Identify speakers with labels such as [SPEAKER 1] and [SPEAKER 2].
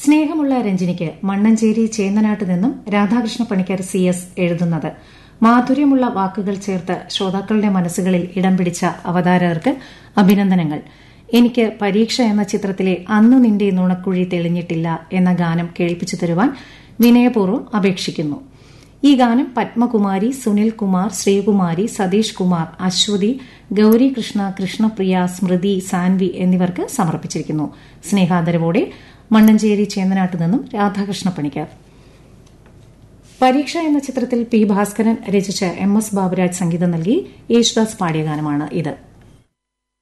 [SPEAKER 1] സ്നേഹമുള്ള രഞ്ജിനിക്ക് മണ്ണഞ്ചേരി ചേന്നനാട്ട് നിന്നും Radhakrishna Panicker C S എഴുതുന്നത് മാധുര്യമുള്ള വാക്കുകൾ ചേർത്ത് ശ്രോതാക്കളുടെ മനസ്സുകളിൽ ഇടം പിടിച്ച അവതാരകർക്ക് അഭിനന്ദനങ്ങൾ എനിക്ക് പരീക്ഷ എന്ന ചിത്രത്തിലെ അന്നു നിന്റെ നുണക്കുഴി തെളിഞ്ഞിട്ടില്ല എന്ന ഗാനം കേൾപ്പിച്ചു തരുവാൻ വിനയപൂർവ്വം അപേക്ഷിക്കുന്നു ഈ ഗാനം പത്മകുമാരി സുനിൽ കുമാർ ശ്രീകുമാരി സതീഷ് കുമാർ അശ്വതി ഗൌരി കൃഷ്ണ കൃഷ്ണപ്രിയ സ്മൃതി സാൻവി എന്നിവർക്ക് സമർപ്പിച്ചിരിക്കുന്നു സ്നേഹാദരവോടെ മണ്ണഞ്ചേരി ചേന്നനാട്ട് നിന്നും രാധാകൃഷ്ണ പണിക്കർ പരീക്ഷ എന്ന ചിത്രത്തിൽ പി ഭാസ്കരൻ രചിച്ച എം എസ് ബാബുരാജ് സംഗീതം നൽകി യേശുദാസ് പാടിയ ഗാനമാണ് ഇത്